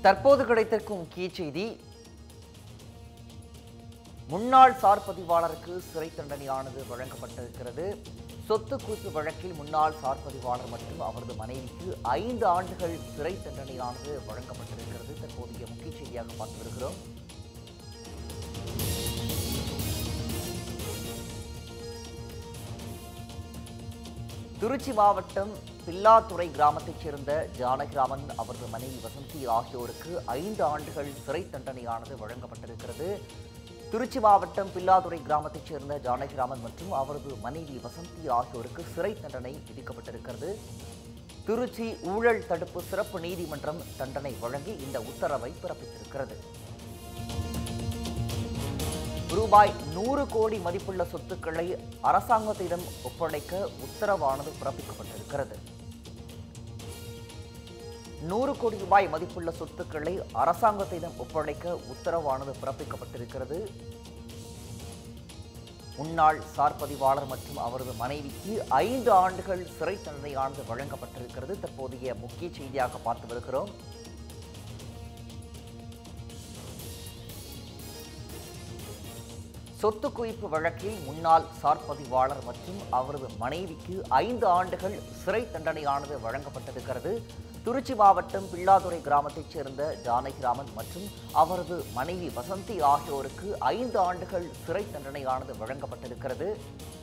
தற்போது கிடைத்திருக்கும் முக்கிய செய்தி முன்னாள் சார் பதிவாளருக்கு சிறை தண்டனையானது வழங்கப்பட்டிருக்கிறது சொத்து குவிப்பு வழக்கில் முன்னாள் சார் பதிவாளர் மற்றும் அவரது மனைவிக்கு ஐந்து ஆண்டுகள் சிறை தண்டனையானது வழங்கப்பட்டிருக்கிறது தற்போதைய முக்கிய செய்தியாக பார்த்து வருகிறோம் திருச்சி மாவட்டம் பில்லாத்துறை கிராமத்தைச் சேர்ந்த ஜானகிராமன் அவரது மனைவி வசந்தி ஆகியோருக்கு ஐந்து ஆண்டுகள் சிறை தண்டனையானது வழங்கப்பட்டிருக்கிறது திருச்சி மாவட்டம் பில்லாதுறை கிராமத்தைச் சேர்ந்த ஜானகிராமன் மற்றும் அவரது மனைவி வசந்தி ஆகியோருக்கு சிறை தண்டனை விதிக்கப்பட்டிருக்கிறது திருச்சி ஊழல் தடுப்பு சிறப்பு நீதிமன்றம் தண்டனை வழங்கி இந்த உத்தரவை பிறப்பித்திருக்கிறது ரூபாய் நூறு கோடி மதிப்புள்ள சொத்துக்களை அரசாங்கத்திடம் ஒப்படைக்க உத்தரவானது பிறப்பிக்கப்பட்டிருக்கிறது நூறு கோடி ரூபாய் மதிப்புள்ள சொத்துக்களை அரசாங்கத்திடம் ஒப்படைக்க உத்தரவானது பிறப்பிக்கப்பட்டிருக்கிறது முன்னாள் சார் பதிவாளர் மற்றும் அவரது மனைவிக்கு ஐந்து ஆண்டுகள் சிறை தண்டனையானது வழங்கப்பட்டிருக்கிறது தற்போதைய முக்கிய செய்தியாக பார்த்து வருகிறோம் சொத்து குவிப்பு வழக்கில் முன்னாள் சார் பதிவாளர் மற்றும் அவரது மனைவிக்கு ஐந்து ஆண்டுகள் சிறை தண்டனையானது வழங்கப்பட்டிருக்கிறது திருச்சி மாவட்டம் பில்லாதுறை கிராமத்தைச் சேர்ந்த ஜானகிராமன் மற்றும் அவரது மனைவி வசந்தி ஆகியோருக்கு ஐந்து ஆண்டுகள் சிறை தண்டனையானது வழங்கப்பட்டிருக்கிறது